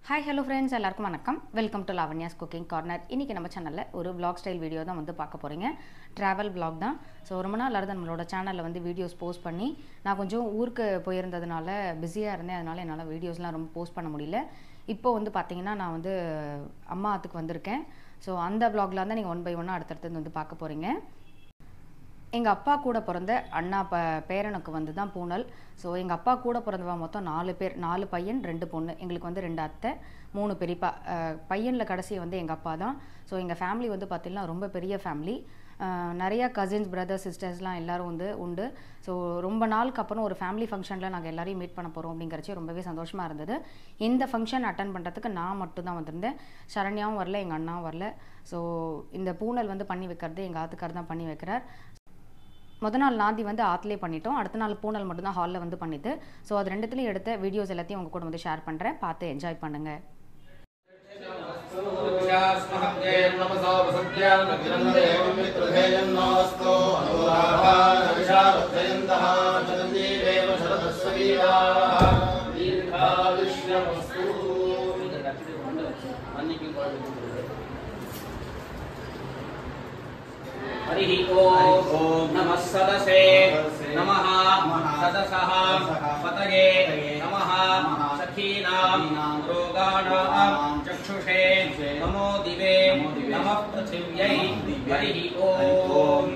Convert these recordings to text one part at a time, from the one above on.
hi hello friends எல்லாருக்கும் வணக்கம் welcome to Lavanya's cooking corner இன்றைக்கி நம்ம சேனலில் ஒரு vlog ஸ்டைல் வீடியோ தான் வந்து பார்க்க போகிறீங்க ட்ராவல் vlog தான் ஸோ ரொம்ப நாள் ஆகுது நம்மளோட சேனலில் வந்து வீடியோஸ் போஸ்ட் பண்ணி நான் கொஞ்சம் ஊருக்கு போயிருந்ததுனால பிஸியாக இருந்தேன் அதனால் என்னால் வீடியோஸ்லாம் ரொம்ப போஸ்ட் பண்ண முடியல இப்போ வந்து பார்த்தீங்கன்னா நான் வந்து அம்மா ஆத்துக்கு வந்திருக்கேன் ஸோ அந்த vlogல தான் நீங்கள் ஒன் பை ஒன்னாக அடுத்தடுத்து வந்து பார்க்க போகிறீங்க எங்கள் அப்பா கூட பிறந்த அண்ணா ப பேரனுக்கு வந்து தான் பூனல் ஸோ எங்கள் அப்பா கூட பிறந்தவா மொத்தம் நாலு பேர் நாலு பையன் ரெண்டு பொண்ணு எங்களுக்கு வந்து ரெண்டு அத்தை மூணு பெரியப்பா அஹ், பையனில் கடைசி வந்து எங்கள் அப்பா தான் ஸோ எங்கள் ஃபேமிலி வந்து பார்த்திங்கன்னா ரொம்ப பெரிய ஃபேமிலி நிறைய கசின்ஸ் பிரதர்ஸ் சிஸ்டர்ஸ்லாம் எல்லாரும் வந்து உண்டு ஸோ ரொம்ப நாளுக்கு அப்புறம் ஒரு ஃபேமிலி ஃபங்க்ஷனில் நாங்கள் எல்லாரையும் மீட் பண்ண போகிறோம் அப்படிங்கிறச்சு ரொம்பவே சந்தோஷமாக இருந்தது இந்த ஃபங்க்ஷன் அட்டன் பண்ணுறதுக்கு நான் மட்டும் தான் வந்திருந்தேன் சரண்யாவும் வரல எங்கள் அண்ணாவும் வரல ஸோ இந்த பூனல் வந்து பண்ணி வைக்கிறது எங்கள் ஆத்துக்கார் தான் பண்ணி வைக்கிறார் முத நாள் நாந்தி வந்து ஆற்றுலேயே பண்ணிட்டோம் அடுத்த நாள் பூனல் மட்டும்தான் ஹாலில் வந்து பண்ணிட்டு ஸோ அது ரெண்டுத்துலையும் எடுத்த வீடியோஸ் எல்லாத்தையும் உங்க கூட வந்து ஷேர் பண்ணுறேன் பார்த்து என்ஜாய் பண்ணுங்க हरिः ॐ नमः सदसे नमः सदसः पतये नमः सखीनां रोगाणां चक्षुषे नमो दिवे नमः पृथिव्यै हरिः ॐ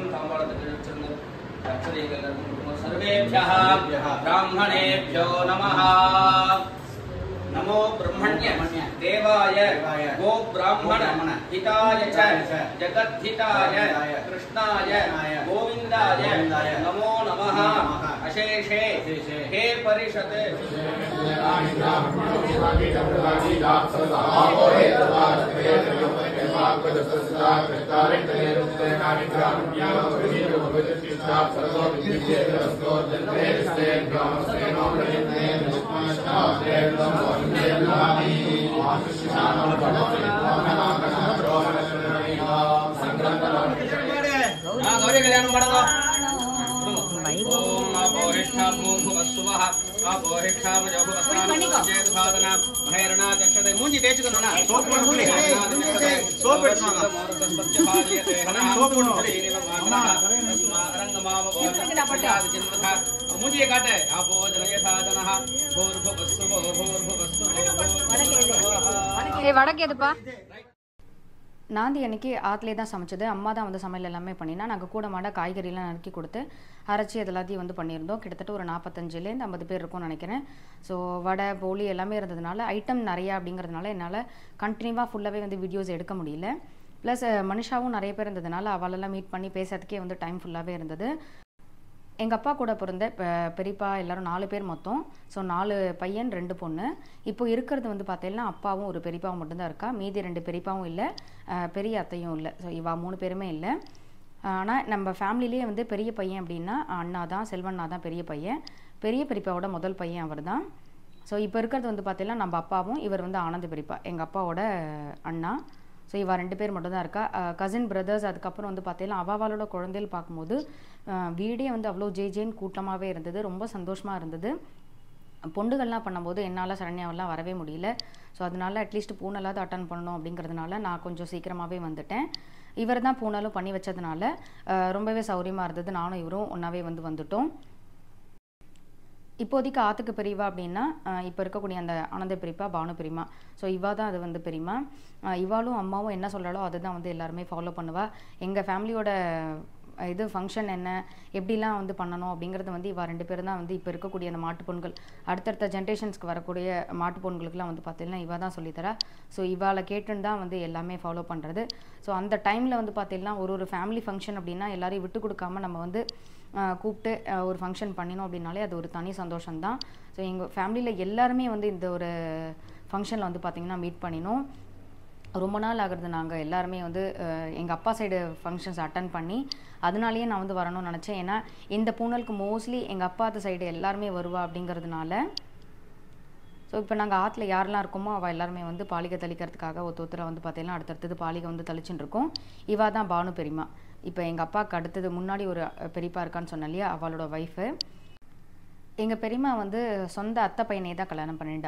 सर्वेभ्यः ब्राह्मणेभ्यो नमः नमो ब्रह्मण्य देवाय गो ब्राह्मण हिताय च जगद्धिताय कृष्णाय गोविन्दाय नमो नमः अशेषे हे परिषत् गौरी कल्याणं पडतो ओम अपोहिष्ठा भूभुवस्सुवः अपोहिष्ठा मजोभुवस्सानः भैरणा चक्षते मूंजी तेचुकुना सोप मूंजी सोप मूंजी काटे आपो जनयथा जनः भूर्भुवस्सुवो भूर्भुवस्सुवो வடக்கு எதுப்பா நாந்தி அன்னைக்கு ஆற்றுலேயே தான் சமைச்சது அம்மா தான் வந்து சமையல் எல்லாமே பண்ணினா நாங்கள் கூட மாட காய்கறிலாம் நறுக்கி கொடுத்து அரைச்சி அது எல்லாத்தையும் வந்து பண்ணியிருந்தோம் கிட்டத்தட்ட ஒரு நாற்பத்தஞ்சுலேருந்து ஐம்பது பேர் இருக்கும்னு நினைக்கிறேன் ஸோ வடை போலி எல்லாமே இருந்ததுனால ஐட்டம் நிறையா அப்படிங்கிறதுனால என்னால் கண்டினியூவாக ஃபுல்லாகவே வந்து வீடியோஸ் எடுக்க முடியல ப்ளஸ் மனுஷாவும் நிறைய பேர் இருந்ததுனால அவளெல்லாம் மீட் பண்ணி பேசுறதுக்கே வந்து டைம் ஃபுல்லாகவே இருந்தது எங்கள் அப்பா கூட பிறந்த பெ- பெரியப்பா எல்லாரும் நாலு பேர் மொத்தம் ஸோ நாலு பையன் ரெண்டு பொண்ணு இப்போ இருக்கிறது வந்து பார்த்தீங்கன்னா அப்பாவும் ஒரு பெரியப்பாவும் மட்டும்தான் இருக்கா மீதி ரெண்டு பெரியப்பாவும் இல்லை அஹ், பெரிய அத்தையும் இல்லை ஸோ இவா மூணு பேருமே இல்லை ஆனால் நம்ம ஃபேமிலிலேயே வந்து பெரிய பையன் அப்படின்னா அண்ணா தான் செல்வண்ணா தான் பெரிய பையன் பெரிய பெரியப்பாவோட முதல் பையன் அவர் தான் ஸோ இப்போ இருக்கிறது வந்து பார்த்தீங்கன்னா நம்ம அப்பாவும் இவர் வந்து ஆனந்த பெரியப்பா எங்கள் அப்பாவோட அண்ணா ஸோ இவா ரெண்டு பேர் மட்டும்தான் இருக்கா கசின் பிரதர்ஸ் அதுக்கப்புறம் வந்து பார்த்தீங்கன்னா அவாவாலோட குழந்தைகள் பார்க்கும்போது அஹ், வீடே வந்து அவ்வளோ ஜே ஜேன்னு கூட்டமாகவே இருந்தது ரொம்ப சந்தோஷமாக இருந்தது பொண்டுகள்லாம் பண்ணும்போது என்னால் சரண்யாவெல்லாம் வரவே முடியல ஸோ அதனால அட்லீஸ்ட் பூனலாவது அட்டன் பண்ணணும் அப்படிங்கிறதுனால நான் கொஞ்சம் சீக்கிரமாகவே வந்துட்டேன் இவர் தான் பூனாலும் பண்ணி வச்சதுனால அஹ், ரொம்பவே சௌரியமாக இருந்தது நானும் இவரும் ஒன்றாவே வந்து வந்துட்டோம் இப்போதைக்கு ஆத்துக்கு பெரியவா அப்படின்னா அஹ், இப்போ இருக்கக்கூடிய அந்த ஆனந்த பெரியப்பா பானு பெரியமா ஸோ இவா தான் அது வந்து பெரியமா அஹ், இவாளும் அம்மாவும் என்ன சொல்கிறாளோ அதை தான் வந்து எல்லாருமே ஃபாலோ பண்ணுவா எங்கள் ஃபேமிலியோட இது ஃபங்க்ஷன் என்ன எப்படிலாம் வந்து பண்ணணும் அப்படிங்கிறது வந்து இவா ரெண்டு பேரும் தான் வந்து இப்போ இருக்கக்கூடிய அந்த மாட்டுப் பொண்கள் அடுத்தடுத்த ஜென்ரேஷன்ஸ்க்கு வரக்கூடிய மாட்டுப் பொண்களுக்குலாம் வந்து பார்த்தீங்கன்னா இவா தான் சொல்லித்தரா ஸோ இவாளை கேட்டுன்னு தான் வந்து எல்லாமே ஃபாலோ பண்ணுறது ஸோ அந்த டைமில் வந்து பார்த்தீங்கன்னா ஒரு ஒரு ஃபேமிலி ஃபங்க்ஷன் அப்படின்னா எல்லாரையும் விட்டு கொடுக்காம நம்ம வந்து ஆஹ் கூப்பிட்டு ஆஹ் ஒரு ஃபங்க்ஷன் பண்ணினோம் அப்படின்னாலே அது ஒரு தனி சந்தோஷம்தான் ஸோ எங்கள் ஃபேமிலியில் எல்லாருமே வந்து இந்த ஒரு ஃபங்க்ஷனில் வந்து பார்த்திங்கன்னா மீட் பண்ணினோம் ரொம்ப நாள் ஆகுறது நாங்கள் எல்லாருமே வந்து எங்கள் அப்பா சைடு ஃபங்க்ஷன்ஸ் அட்டன் பண்ணி அதனாலேயே நான் வந்து வரணும்னு நினச்சேன் ஏன்னா இந்த பூனலுக்கு மோஸ்ட்லி எங்கள் அப்பாத்து சைடு எல்லாருமே வருவா அப்படிங்கிறதுனால ஸோ இப்போ நாங்கள் ஆற்றுல யாரெல்லாம் இருக்கோமோ அவள் எல்லாருமே வந்து பாலிகை தெளிக்கிறதுக்காக ஒருத்த ஒருத்தரை வந்து பார்த்தீங்கன்னா அடுத்தடுத்தது பாலிகை வந்து தெளிச்சுட்டு இருக்கோம் இவா தான் பானு பெரியமா இப்போ எங்கள் அப்பாவுக்கு அடுத்தது முன்னாடி ஒரு அஹ், பெரியப்பா இருக்கான்னு சொன்னேன் இல்லையா அவளோட ஒய்ஃபு எங்கள் பெரியம்மா வந்து சொந்த அத்தை பையனே தான் கல்யாணம் பண்ணிட்டா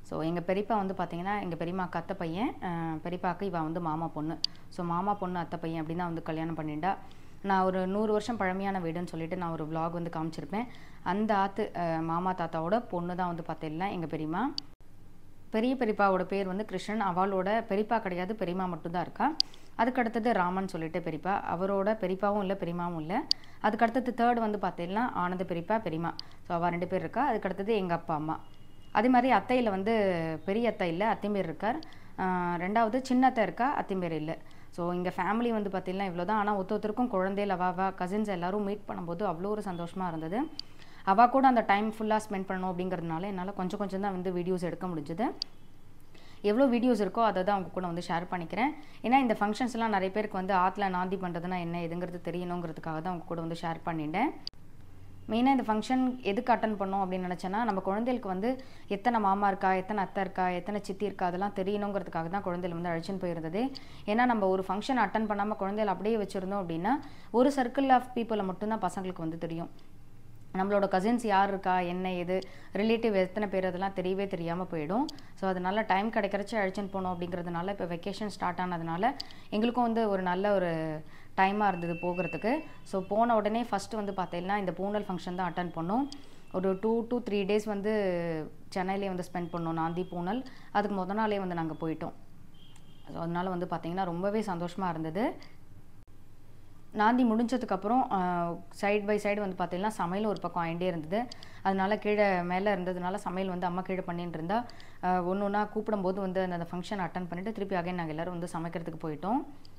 ஸோ எங்கள் பெரியப்பா வந்து பார்த்தீங்கன்னா எங்கள் பெரியம்மாக்கு அத்தை பையன் அஹ், பெரியப்பாக்கு இவன் வந்து மாமா பொண்ணு ஸோ மாமா பொண்ணு அத்தை பையன் அப்படின்னு தான் வந்து கல்யாணம் பண்ணிட்டா நான் ஒரு நூறு வருஷம் பழமையான வீடுன்னு சொல்லிட்டு நான் ஒரு vlog வந்து காமிச்சிருப்பேன் அந்த ஆத்து அஹ், மாமா தாத்தாவோட பொண்ணு தான் வந்து பார்த்தீங்கன்னா எங்கள் பெரியம்மா பெரிய பெரியப்பாவோட பேர் வந்து கிருஷ்ணன் அவளோட பெரியப்பா கிடையாது பெரியம்மா மட்டும்தான் இருக்கா அதுக்கு அடுத்தது ராமன் சொல்லிட்டு பெரியப்பா அவரோட பெரியப்பாவும் இல்லை பெரியமாவும் இல்லை அதுக்கு அடுத்தது தேர்ட் வந்து பார்த்தீங்கன்னா ஆனந்த பெரியப்பா பெரியம்மா ஸோ அவள் ரெண்டு பேர் இருக்கா அதுக்கு அடுத்தது எங்கள் அப்பா அம்மா அதே மாதிரி அத்தையில் வந்து பெரிய அத்தை இல்லை அத்திம்பேர் இருக்கார் ஆஹ் ரெண்டாவது சின்ன அத்தை இருக்கா அத்திம்பேர் இல்லை ஸோ இங்கே ஃபேமிலி வந்து பார்த்தீங்கன்னா இவ்வளோ தான் ஆனால் ஒருத்த ஒருத்தருக்கும் குழந்தைகள் அவாவா கசின்ஸ் எல்லாரும் மீட் பண்ணும்போது அவ்வளோ ஒரு சந்தோஷமாக இருந்தது அவள் கூட அந்த டைம் ஃபுல்லாக ஸ்பெண்ட் பண்ணணும் அப்படிங்கிறதுனால என்னால் கொஞ்சம் கொஞ்சம் தான் வந்து வீடியோஸ் எடுக்க முடிஞ்சுது எவ்வளோ வீடியோஸ் இருக்கோ அதை தான் அவங்க கூட வந்து ஷேர் பண்ணிக்கிறேன் ஏன்னா இந்த ஃபங்க்ஷன்ஸ்லாம் நிறைய பேருக்கு வந்து ஆற்றுல நாந்தி பண்ணுறதுனா என்ன எதுங்கிறது தெரியணுங்கிறதுக்காக தான் அவங்க கூட வந்து ஷேர் பண்ணிட்டேன் மெயினாக இந்த ஃபங்க்ஷன் எதுக்கு அட்டன் பண்ணோம் அப்படின்னு நினச்சேன்னா நம்ம குழந்தைகளுக்கு வந்து எத்தனை மாமா இருக்கா எத்தனை அத்தை இருக்கா எத்தனை சித்தி இருக்கா அதெல்லாம் தெரியணுங்கிறதுக்காக தான் குழந்தைகள் வந்து அழைச்சின்னு போயிருந்தது ஏன்னா நம்ம ஒரு ஃபங்க்ஷன் அட்டன் பண்ணாமல் குழந்தைகள் அப்படியே வச்சுருந்தோம் அப்படின்னா ஒரு சர்க்கிள் ஆஃப் பீப்புளை மட்டும்தான் பசங்களுக்கு வந்து தெரியும் நம்மளோட கசின்ஸ் யார் இருக்கா என்ன ஏது ரிலேட்டிவ் எத்தனை பேர் அதெல்லாம் தெரியவே தெரியாமல் போயிடும் ஸோ அதனால டைம் கிடைக்கிறச்சு அழைச்சின்னு போகணும் அப்படிங்கிறதுனால இப்போ வெக்கேஷன் ஸ்டார்ட் ஆனதுனால எங்களுக்கும் வந்து ஒரு நல்ல ஒரு டைமாக இருந்தது போகிறதுக்கு ஸோ போன உடனே ஃபஸ்ட்டு வந்து பார்த்தீங்கன்னா இந்த பூனல் ஃபங்க்ஷன் தான் அட்டன் பண்ணோம் ஒரு டூ டூ த்ரீ டேஸ் வந்து சென்னையிலே வந்து ஸ்பெண்ட் பண்ணோம் நாந்தி பூனல் அதுக்கு முத நாளே வந்து நாங்கள் போயிட்டோம் ஸோ அதனால வந்து பார்த்தீங்கன்னா ரொம்பவே சந்தோஷமாக இருந்தது நாந்தி முடிஞ்சதுக்கப்புறம் சைடு பை சைடு வந்து பார்த்தீங்கன்னா சமையல் ஒரு பக்கம் ஆகிட்டே இருந்தது அதனால கீழே மேலே இருந்ததுனால சமையல் வந்து அம்மா கீழே பண்ணிட்டு இருந்தா ஒன்று ஒன்றா கூப்பிடும்போது வந்து அந்த ஃபங்க்ஷன் அட்டன் பண்ணிட்டு திருப்பி அகைன் நாங்கள் எல்லோரும் வந்து சமைக்கிறதுக்கு போயிட்டோம்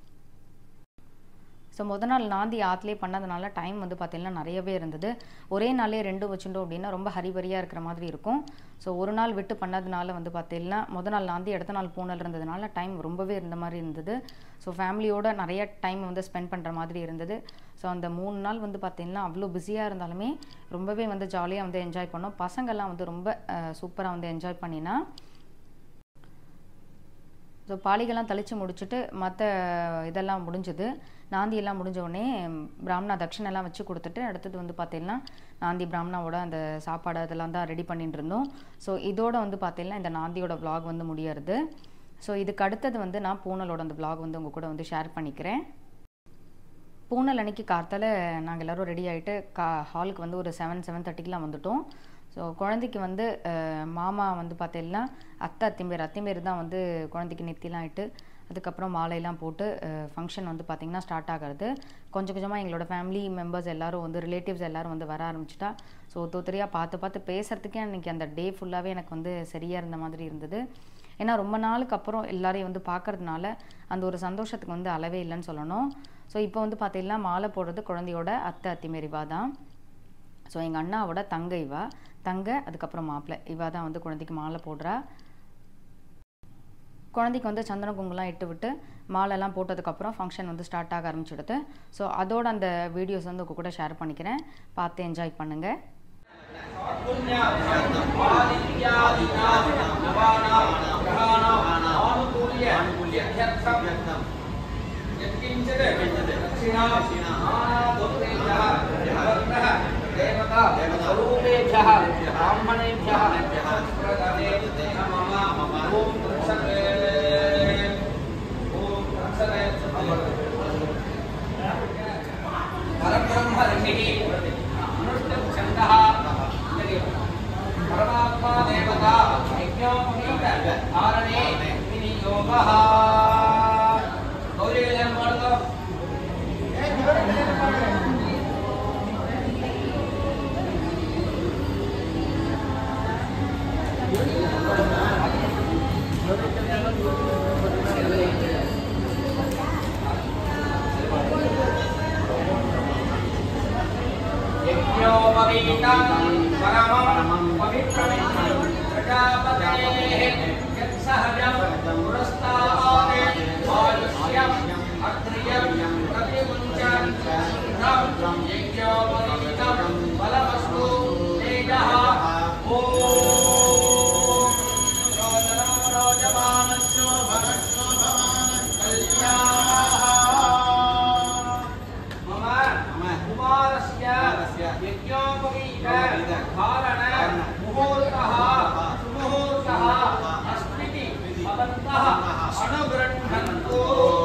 ஸோ முத நாள் நாந்தி ஆற்றுலேயே பண்ணதுனால டைம் வந்து பார்த்தீங்கன்னா நிறையவே இருந்தது ஒரே நாளே ரெண்டு வச்சுட்டோம் அப்படின்னா ரொம்ப ஹரிபரியாக இருக்கிற மாதிரி இருக்கும் ஸோ ஒரு நாள் விட்டு பண்ணதுனால வந்து பார்த்தீங்கன்னா முத நாள் நாந்தி அடுத்த நாள் பூனல் இருந்ததுனால டைம் ரொம்பவே இருந்த மாதிரி இருந்தது ஸோ ஃபேமிலியோட நிறைய டைம் வந்து ஸ்பெண்ட் பண்ணுற மாதிரி இருந்தது ஸோ அந்த மூணு நாள் வந்து பார்த்தீங்கன்னா அவ்வளோ பிஸியாக இருந்தாலுமே ரொம்பவே வந்து ஜாலியாக வந்து என்ஜாய் பண்ணோம் பசங்கள்லாம் வந்து ரொம்ப சூப்பராக வந்து என்ஜாய் பண்ணினா ஸோ பாலிகள்லாம் தெளித்து முடிச்சுட்டு மற்ற இதெல்லாம் முடிஞ்சது நாந்தி எல்லாம் முடிஞ்ச உடனே பிராமணா தட்சிணெல்லாம் வச்சு கொடுத்துட்டு அடுத்தது வந்து பார்த்தீங்கன்னா நாந்தி பிராமணாவோட அந்த சாப்பாடு அதெல்லாம் தான் ரெடி பண்ணிட்டு இருந்தோம் ஸோ இதோட வந்து பார்த்தீங்கன்னா இந்த நாந்தியோட vlog வந்து முடியறது ஸோ இதுக்கு அடுத்தது வந்து நான் பூனலோட அந்த vlog வந்து உங்கள் கூட வந்து ஷேர் பண்ணிக்கிறேன் பூனல் அன்னைக்கு கார்த்தால நாங்கள் எல்லோரும் ரெடி ஆகிட்டு கா ஹாலுக்கு வந்து ஒரு செவன் செவன் தேர்ட்டிக்கெலாம் வந்துட்டோம் ஸோ குழந்தைக்கு வந்து அஹ், மாமா வந்து பார்த்தீங்கன்னா அத்தை அத்திம்பேர் அத்திம்பேர் தான் வந்து குழந்தைக்கு நெத்திலாம் இட்டு அதுக்கப்புறம் மாலையெல்லாம் போட்டு ஃபங்க்ஷன் வந்து பார்த்திங்கன்னா ஸ்டார்ட் ஆகிறது கொஞ்சம் கொஞ்சமாக எங்களோட ஃபேமிலி மெம்பர்ஸ் எல்லாரும் வந்து ரிலேட்டிவ்ஸ் எல்லாரும் வந்து வர ஆரம்பிச்சிட்டா ஸோ ஒத்தொத்தரியாக பார்த்து பார்த்து பேசுகிறதுக்கே அன்றைக்கி அந்த டே ஃபுல்லாகவே எனக்கு வந்து சரியாக இருந்த மாதிரி இருந்தது ஏன்னா ரொம்ப நாளுக்கு அப்புறம் எல்லாரையும் வந்து பார்க்கறதுனால அந்த ஒரு சந்தோஷத்துக்கு வந்து அளவே இல்லைன்னு சொல்லணும் ஸோ இப்போ வந்து பார்த்தீங்கன்னா மாலை போடுறது குழந்தையோட அத்தை அத்திமேரிவா தான் ஸோ எங்கள் அண்ணாவோட தங்க இவா தங்க அதுக்கப்புறம் மாப்பிள்ளை இவா தான் வந்து குழந்தைக்கு மாலை போடுறா குழந்தைக்கு வந்து சந்தன குங்குலாம் இட்டு விட்டு மாலைலாம் போட்டதுக்கப்புறம் ஃபங்க்ஷன் வந்து ஸ்டார்ட் ஆக ஆரம்பிச்சிடுது ஸோ அதோட அந்த வீடியோஸ் வந்து உங்க கூட ஷேர் பண்ணிக்கிறேன் பார்த்து என்ஜாய் பண்ணுங்கள் परमात्मा देवता यज्ञोपवीत आरणे विनियोगः गौरी कल्याण ಮಾಡ್ಕೋ यज्ञोपवीतं परमं पवित्रमित्रं प्रजापतेः यत्सहजं पुरस्तात् अनुगृह्णन्तु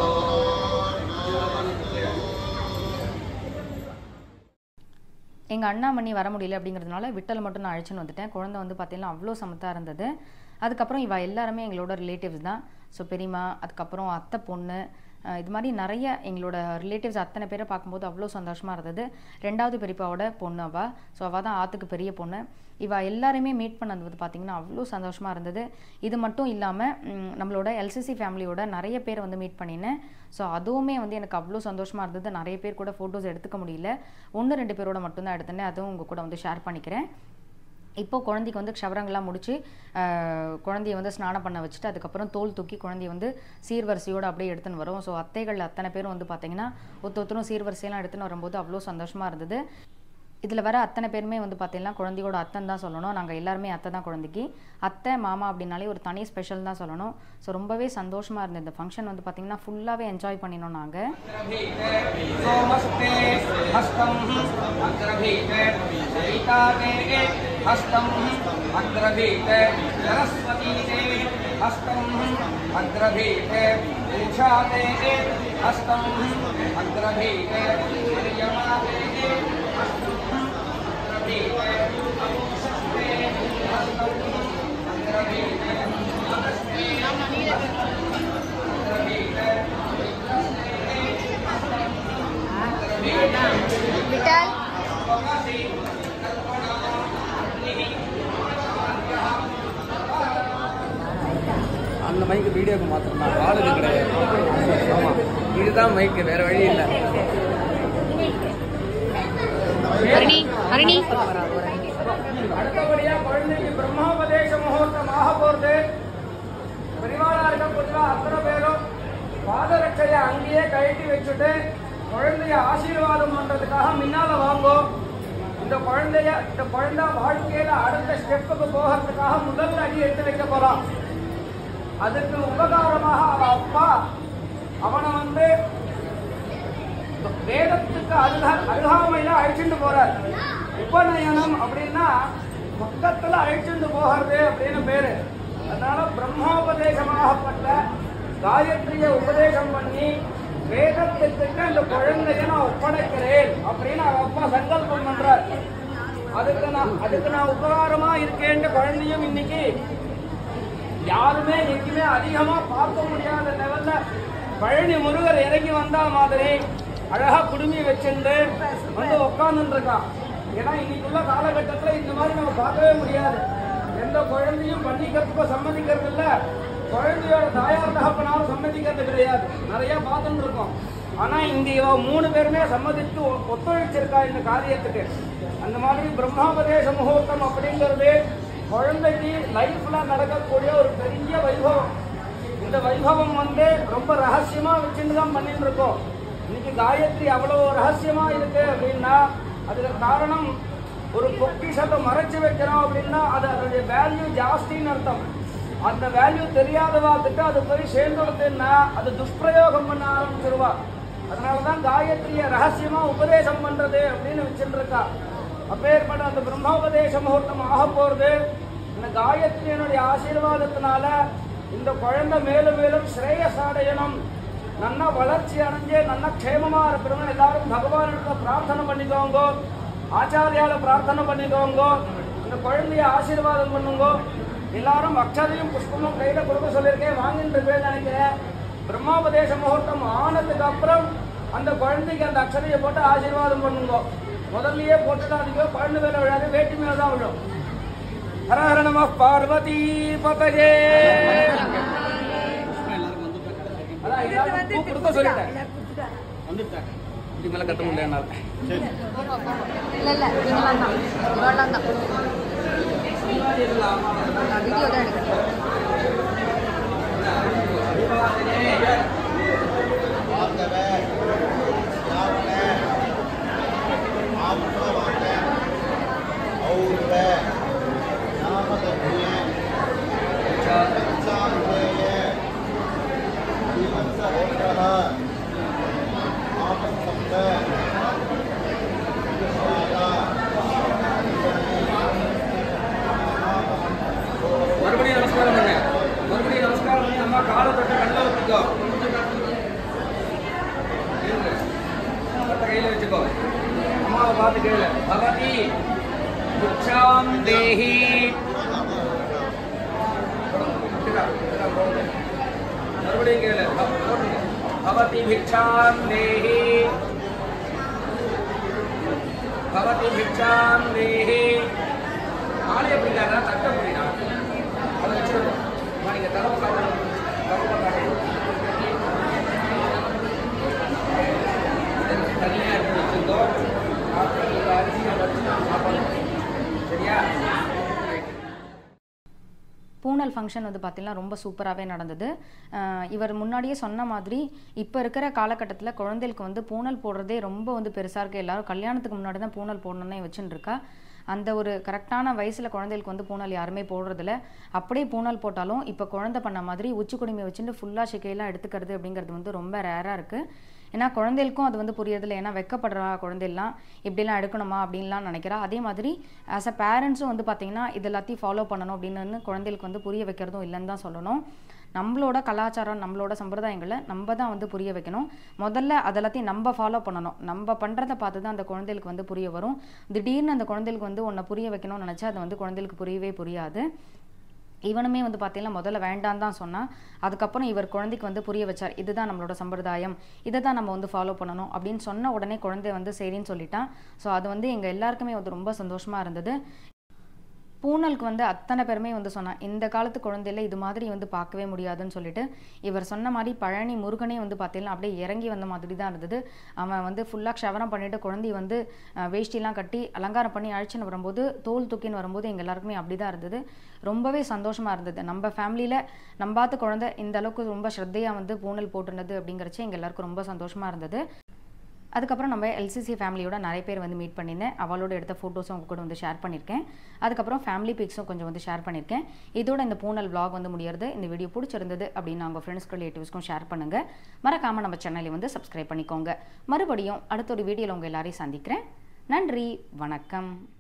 எங்கள் அண்ணாமணி வர முடியல அப்படிங்கிறதுனால விட்டலை மட்டும் நான் அழைச்சின்னு வந்துட்டேன் குழந்தை வந்து பார்த்தீங்கன்னா அவ்வளோ சமத்தாக இருந்தது அதுக்கப்புறம் இவ எல்லாருமே எங்களோட ரிலேட்டிவ்ஸ் தான் ஸோ பெரியம்மா அதுக்கப்புறம் அத்தை பொண்ணு அஹ் இது மாதிரி நிறைய எங்களோட ரிலேட்டிவ்ஸ் அத்தனை பேரை பார்க்கும்போது அவ்வளோ சந்தோஷமாக இருந்தது ரெண்டாவது பெரியப்பாவோட பொண்ணு அவள் ஸோ அவள் தான் ஆற்றுக்கு பெரிய பொண்ணு இவ எல்லாரையுமே மீட் பண்ணது வந்து பார்த்திங்கன்னா அவ்வளோ சந்தோஷமாக இருந்தது இது மட்டும் இல்லாமல் நம்மளோட எல்சிசி ஃபேமிலியோட நிறைய பேர் வந்து மீட் பண்ணினேன் ஸோ அதுவுமே வந்து எனக்கு அவ்வளோ சந்தோஷமாக இருந்தது நிறைய பேர் கூட ஃபோட்டோஸ் எடுத்துக்க முடியல ஒன்று ரெண்டு பேரோட மட்டும்தான் எடுத்தேன் அதுவும் உங்கள் கூட வந்து ஷேர் பண்ணிக்கிறேன் இப்போ குழந்தைக்கு வந்து க்ஷவரங்கள்லாம் முடிச்சு ஆஹ், குழந்தைய வந்து ஸ்நானம் பண்ண வச்சுட்டு அதுக்கப்புறம் தோல் தூக்கி குழந்தைய வந்து சீர்வரிசையோடு அப்படியே எடுத்துன்னு வரும் ஸோ அத்தைகள் அத்தனை பேரும் வந்து பார்த்தீங்கன்னா ஒருத்த ஒருத்தரும் சீர்வரிசையெல்லாம் எடுத்துன்னு வரும்போது அவ்வளோ சந்தோஷமாக இருந்தது இதில் வர அத்தனை பேருமே வந்து பார்த்தீங்கன்னா குழந்தையோட அத்தன் தான் சொல்லணும் நாங்கள் எல்லாருமே அத்தை தான் குழந்தைக்கு அத்தை மாமா அப்படின்னாலே ஒரு தனி ஸ்பெஷல் தான் சொல்லணும் ஸோ ரொம்பவே சந்தோஷமாக இருந்தது இந்த ஃபங்க்ஷன் வந்து பார்த்தீங்கன்னா ஃபுல்லாகவே என்ஜாய் பண்ணினோம் நாங்கள் सोमस्ते हस्तम् अग्रभीत सीताते हस्तम् अग्रभीत सरस्वती ते हस्तम् अग्रभीत ऊषाते हस्तम् अग्रभीत अर्यमाते हस्तम् अग्रभीत अवसस्ते हस्तम् अग्रभीत अगस्ते अग्रभीत விட்டால் அந்த மைக்கு வீடியோக்கு மாத்திரம் தான் ஆளுக்கு கிடையாது ஆமா இதுதான் மைக்கு வேற வழி இல்லை ஹரிணி ஹரிணி அடுத்தபடியா குழந்தைக்கு பிரம்மோபதேச முகூர்த்தம் ஆக போறது பெரியவாளா இருக்க பொதுவா அத்தனை பேரும் பாதரட்சைய அங்கேயே கழட்டி வச்சுட்டு குழந்தைய ஆசீர்வாதம் பண்றதுக்காக முன்னால வாங்கோ இந்த குழந்தைய இந்த குழந்தை வாழ்க்கையில அடுத்த ஸ்டெப்புக்கு போகிறதுக்காக முதல் அடி எடுத்து வைக்க போறான் அதுக்கு உபகாரமாக அவ அப்பா அவனை வந்து வேதத்துக்கு அருகா அருகாமையில அழைச்சிட்டு போறார் உபநயனம் அப்படின்னா பக்கத்துல அழைச்சிட்டு போகிறது அப்படின்னு பேரு அதனால பிரம்மோபதேசமாகப்பட்ட காயத்ரிய உபதேசம் பண்ணி வேதத்துக்கு இந்த குழந்தைய நான் ஒப்படைக்கிறேன் அப்படின்னு அவ அப்பா சங்கல்பம் பண்றார் அதுக்கு நான் அதுக்கு நான் உபகாரமா இருக்கேன்னு குழந்தையும் இன்னைக்கு யாருமே எங்கேயுமே அதிகமா பார்க்க முடியாத லெவல்ல பழனி முருகர் இறங்கி வந்தா மாதிரி அழகா குடுமி வச்சிருந்து வந்து உட்கார்ந்துட்டு இருக்கான் ஏன்னா இன்னைக்குள்ள காலகட்டத்துல இந்த மாதிரி நம்ம பார்க்கவே முடியாது எந்த குழந்தையும் பண்ணிக்கிறதுக்கோ சம்மதிக்கிறது இல்ல குழந்தையோட தாயார் தகப்பனாரும் சம்மதிக்கிறது கிடையாது நிறைய பார்த்துட்டு இருக்கோம் ஆனா இந்த இவ மூணு பேருமே சம்மதித்து ஒ- ஒத்துழைச்சிருக்கா இந்த காரியத்துக்கு அந்த மாதிரி பிரம்மாபதேச முகூர்த்தம் அப்படிங்கிறது குழந்தைக்கு லைஃப்ல நடக்கக்கூடிய ஒரு பெரிய வைபவம் இந்த வைபவம் வந்து ரொம்ப ரகசியமா வச்சுட்டு தான் பண்ணிட்டு இருக்கோம் இன்னைக்கு காயத்ரி அவ்வளவு ரகசியமா இருக்கு அப்படின்னா அதுக்கு காரணம் ஒரு பொக்கிஷத்தை மறைச்சு வைக்கிறோம் அப்படின்னா அது அதனுடைய வேல்யூ ஜாஸ்தின்னு அர்த்தம் அந்த வேல்யூ தெரியாதவாக்கிட்ட அது போய் சேர்ந்துடுதுன்னா அது துஷ்பிரயோகம் பண்ண ஆரம்பிச்சிருவா அதனாலதான் காயத்ரிய ரகசியமா உபதேசம் பண்றது அப்படின்னு வச்சுட்டு இருக்கா அப்பேற்பட்ட அந்த பிரம்மோபதேச முகூர்த்தம் ஆக போறது இந்த காயத்ரியனுடைய ஆசீர்வாதத்தினால இந்த குழந்தை மேலும் மேலும் ஸ்ரேயஸ் அடையணும் நல்லா வளர்ச்சி அடைஞ்சு நல்லா க்ஷேமமா இருக்கணும் எல்லாரும் பகவானிடத்துல பிரார்த்தனை பண்ணிக்கோங்க ஆச்சாரியால பிரார்த்தனை பண்ணிக்கோங்க இந்த குழந்தைய ஆசீர்வாதம் பண்ணுங்க எல்லாரும் அக்ஷதையும் புஷ்பமும் கையில கொடுக்க சொல்லியிருக்கேன் வாங்கிட்டு இருப்பேன்னு நினைக்கிறேன் பிரம்மோபதேச முகூர்த்தம் ஆனதுக்கு அப்புறம் அந்த குழந்தைக்கு அந்த அக்ஷதையை போட்டு ஆசீர்வாதம் பண்ணுங்க முதல்லயே போட்டுடாதீங்க குழந்தை மேல விழாது வேட்டி மேல தான் விழும் ஹர ஹர நம பார்வதி பதஜே அதான் எல்லாரும் பூ கொடுக்க சொல்லிட்டேன் வந்துட்டாங்க இதுக்கு மேலே கத்த முடியல என்னால் இல்லை இல்லை நீங்களாம் தான் இவாளாம் தான் வீடியோ தான் எடுக்கிறேன் மறுபடியும் நமஸ்காரம் பண்ணேன் ஊற்றிக்கோ காலை தொட்டு கண்ணில் ஊற்றிக்கோ கையில் வச்சுக்கோ அம்மாவை பார்த்து கேளு பகவதி புட்சாம் தேஹி மறுபடியும் கேளு பவதி பிக்ஷாம் தேஹி பவதி பிக்ஷாம் தேஹி ஆலய பிடிக்காதா தட்ட புரியுதா அதை வச்சுருக்கோம் நீங்கள் தலை காட்டணும் தலை காட்டணும் தனியாக எடுத்து வச்சுருந்தோம் அப்புறம் அரிசியை வச்சு நான் சாப்பிடணும் சரியா பூனல் ஃபங்க்ஷன் வந்து பார்த்திங்கன்னா ரொம்ப சூப்பராகவே நடந்தது அஹ் இவர் முன்னாடியே சொன்ன மாதிரி இப்போ இருக்கிற காலகட்டத்தில் குழந்தைகளுக்கு வந்து பூனல் போடுறதே ரொம்ப வந்து பெருசாக இருக்குது எல்லாரும் கல்யாணத்துக்கு முன்னாடி தான் பூனல் போடணுன்னே வச்சுன்னு இருக்கா அந்த ஒரு கரெக்டான வயசில் குழந்தைகளுக்கு வந்து பூனல் யாருமே போடுறதில்ல அப்படியே பூனல் போட்டாலும் இப்போ குழந்தை பண்ண மாதிரி உச்சி குடுமையை வச்சுட்டு ஃபுல்லாக சிக்கையெல்லாம் எடுத்துக்கிறது அப்படிங்கிறது வந்து ரொம்ப ரேராக இருக்குது ஏன்னா குழந்தைகளுக்கும் அது வந்து புரியறதில்ல ஏன்னா வெக்கப்படுறா குழந்தைலாம் இப்படிலாம் எடுக்கணுமா அப்படின்லாம் நினைக்கிறா அதே மாதிரி ஆஸ் அ பேரண்ட்ஸும் வந்து பார்த்தீங்கன்னா இது எல்லாத்தையும் ஃபாலோ பண்ணணும் அப்படின்னு குழந்தைகளுக்கு வந்து புரிய வைக்கிறதும் இல்லைன்னு தான் சொல்லணும் நம்மளோட கலாச்சாரம் நம்மளோட சம்பிரதாயங்களை நம்ம தான் வந்து புரிய வைக்கணும் முதல்ல அதெல்லாத்தையும் நம்ம ஃபாலோ பண்ணணும் நம்ம பண்ணுறத பார்த்து தான் அந்த குழந்தைகளுக்கு வந்து புரிய வரும் திடீர்னு அந்த குழந்தைகளுக்கு வந்து ஒன்றை புரிய வைக்கணும்னு நினச்சா அது வந்து குழந்தைகளுக்கு புரியவே புரியாது இவனுமே வந்து பார்த்தீங்கன்னா முதல்ல வேண்டாம் தான் சொன்னான் அதுக்கப்புறம் இவர் குழந்தைக்கு வந்து புரிய வச்சார் இதுதான் நம்மளோட சம்பிரதாயம் இதை தான் நம்ம வந்து ஃபாலோ பண்ணணும் அப்படின்னு சொன்ன உடனே குழந்தை வந்து சரின்னு சொல்லிட்டான் ஸோ அது வந்து எங்கள் எல்லாருக்குமே வந்து ரொம்ப சந்தோஷமாக இருந்தது பூனலுக்கு வந்து அத்தனை பேருமே வந்து சொன்னான் இந்த காலத்து குழந்தையில இது மாதிரி வந்து பார்க்கவே முடியாதுன்னு சொல்லிட்டு இவர் சொன்ன மாதிரி பழனி முருகனே வந்து பார்த்தீங்கன்னா அப்படியே இறங்கி வந்த மாதிரி தான் இருந்தது அவன் வந்து ஃபுல்லாக க்ஷவரம் பண்ணிட்டு குழந்தைய வந்து அஹ், வேஷ்டிலாம் கட்டி அலங்காரம் பண்ணி அழைச்சின்னு வரும்போது தோல் தூக்கின்னு வரும்போது எங்கள் எல்லாருக்குமே அப்படி தான் இருந்தது ரொம்பவே சந்தோஷமாக இருந்தது நம்ம ஃபேமிலியில் நம்பாத்த குழந்தை இந்த அளவுக்கு ரொம்ப ஸ்ரத்தையாக வந்து பூனல் போட்டுனது அப்படிங்கிறச்சு எங்கள் எல்லாருக்கும் ரொம்ப சந்தோஷமாக இருந்தது அதுக்கப்புறம் நம்ம எல்சிசி ஃபேமிலியோட நிறைய பேர் வந்து மீட் பண்ணியிருந்தேன் அவளோட எடுத்த ஃபோட்டோஸும் உங்க கூட வந்து ஷேர் பண்ணியிருக்கேன் அதுக்கப்புறம் ஃபேமிலி பிக்ஸும் கொஞ்சம் வந்து ஷேர் பண்ணியிருக்கேன் இதோட இந்த பூனல் vlog வந்து முடியறது இந்த வீடியோ பிடிச்சிருந்தது அப்படின்னு உங்கள் ஃப்ரெண்ட்ஸ் ரிலேட்டிவ்ஸ்க்கும் ஷேர் பண்ணுங்கள் மறக்காமல் நம்ம சேனலை வந்து சப்ஸ்கிரைப் பண்ணிக்கோங்க மறுபடியும் அடுத்த ஒரு வீடியோவில் உங்கள் எல்லாரையும் சந்திக்கிறேன் நன்றி வணக்கம்